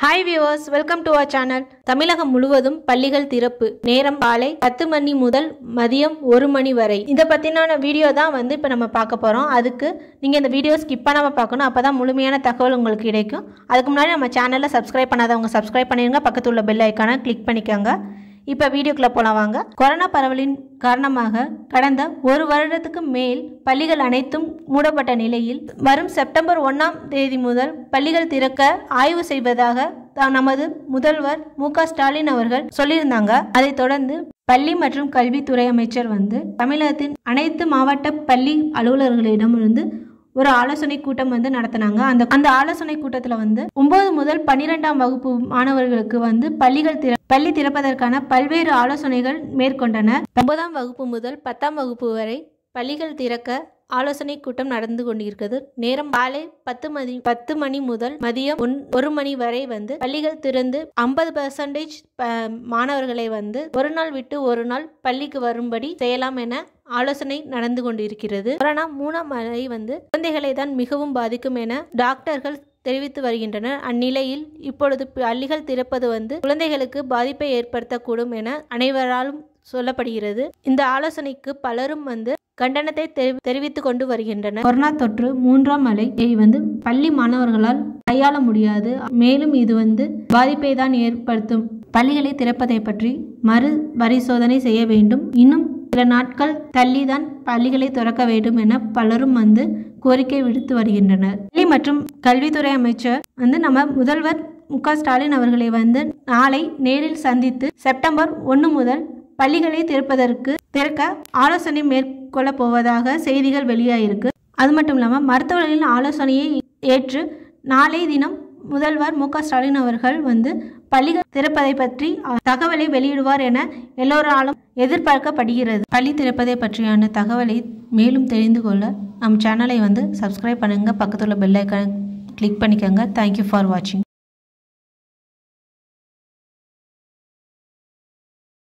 hi viewers welcome to our channel Tamilagam முழுவதும் பள்ளிகள் திறப்பு நேரம் காலை பத்து மணி முதல் மதியம் ஒரு மணி வரை இதை பற்றின வீடியோ தான் வந்து இப்போ நம்ம பார்க்க போகிறோம் அதுக்கு நீங்கள் இந்த வீடியோ ஸ்கிப் பண்ணாமல் பார்க்கணும் அப்போ தான் முழுமையான தகவல் உங்களுக்கு கிடைக்கும் அதுக்கு முன்னாடி நம்ம சேனலில் சப்ஸ்கிரைப் பண்ணாதவங்க சப்ஸ்கிரைப் பண்ணிடுங்க பக்கத்தில் உள்ள பெல் ஐக்கானை கிளிக் பண்ணிக்கோங்க இப்போ வீடியோக்குள்ளே போகலாம் வாங்க கொரோனா பரவலின் காரணமாக கடந்த ஒரு வருடத்துக்கு மேல் பள்ளிகள் அனைத்தும் மூடப்பட்ட நிலையில் வரும் செப்டம்பர் ஒன்றாம் தேதி முதல் பள்ளிகள் திறக்க ஆய்வு செய்வதாக த- நமது முதல்வர் மு க ஸ்டாலின் அவர்கள் சொல்லியிருந்தாங்க அதைத் தொடர்ந்து பள்ளி மற்றும் கல்வித்துறை அமைச்சர் வந்து தமிழகத்தின் அனைத்து மாவட்ட பள்ளி அலுவலர்களிடமிருந்து ஒரு ஆலோசனை கூட்டம் வந்து நடத்தினாங்க அந்த அந்த ஆலோசனை கூட்டத்தில் வந்து ஒன்பது முதல் பன்னிரெண்டாம் வகுப்பு மாணவர்களுக்கு வந்து பள்ளிகள் திற பள்ளி திறப்பதற்கான பல்வேறு ஆலோசனைகள் மேற்கொண்டனர் ஒன்பதாம் வகுப்பு முதல் பத்தாம் வகுப்பு வரை பள்ளிகள் திறக்க ஆலோசனை கூட்டம் நடந்து கொண்டிருக்கிறது நேரம் காலை பத்து மணி பத்து மணி முதல் மதியம் ஒன் ஒரு மணி வரை வந்து பள்ளிகள் திறந்து ஐம்பது பெர்சன்டேஜ் மாணவர்களை வந்து ஒரு நாள் விட்டு ஒரு நாள் பள்ளிக்கு வரும்படி செய்யலாம் என ஆலோசனை நடந்து கொண்டிருக்கிறது கொரோனா மூணாம் அலை வந்து குழந்தைகளை தான் மிகவும் பாதிக்கும் என டாக்டர்கள் தெரிவித்து வருகின்றனர் அந்நிலையில் இப்பொழுது பள்ளிகள் திறப்பது வந்து குழந்தைகளுக்கு பாதிப்பை ஏற்படுத்தக்கூடும் என அனைவராலும் சொல்லப்படுகிறது இந்த ஆலோசனைக்கு பலரும் வந்து கண்டனத்தை தெரி தெரிவித்துக் கொண்டு வருகின்றனர் கொரோனா தொற்று மூன்றாம் அலையை வந்து பள்ளி மாணவர்களால் கையாள முடியாது மேலும் இது வந்து பாதிப்பை தான் ஏற்படுத்தும் பள்ளிகளை திறப்பதை பற்றி மறு பரிசோதனை செய்ய வேண்டும் இன்னும் சில நாட்கள் தள்ளிதான் பள்ளிகளை திறக்க வேண்டும் என பலரும் வந்து கோரிக்கை விடுத்து வருகின்றனர் பள்ளி மற்றும் கல்வித்துறை அமைச்சர் வந்து நம்ம முதல்வர் மு க ஸ்டாலின் அவர்களை வந்து நாளை நேரில் சந்தித்து செப்டம்பர் ஒன்று முதல் பள்ளிகளை திறப்பதற்கு திறக்க ஆலோசனை மேற்கொள்ள போவதாக செய்திகள் வெளியாயிருக்கு அது மட்டும் இல்லாமல் மருத்துவர்களின் ஆலோசனையை ஏற்று நாளை தினம் முதல்வர் மு க ஸ்டாலின் அவர்கள் வந்து பள்ளிகள் திறப்பதை பற்றி அஹ், தகவலை வெளியிடுவார் என எல்லோராலும் எதிர்பார்க்கப்படுகிறது பள்ளி திறப்பதை பற்றியான தகவலை மேலும் தெரிந்து கொள்ள நம் சேனலை வந்து சப்ஸ்கிரைப் பண்ணுங்கள் பக்கத்தில் உள்ள பெல் ஐக்கானை கிளிக் பண்ணிக்கோங்க தேங்க்யூ ஃபார் வாட்சிங்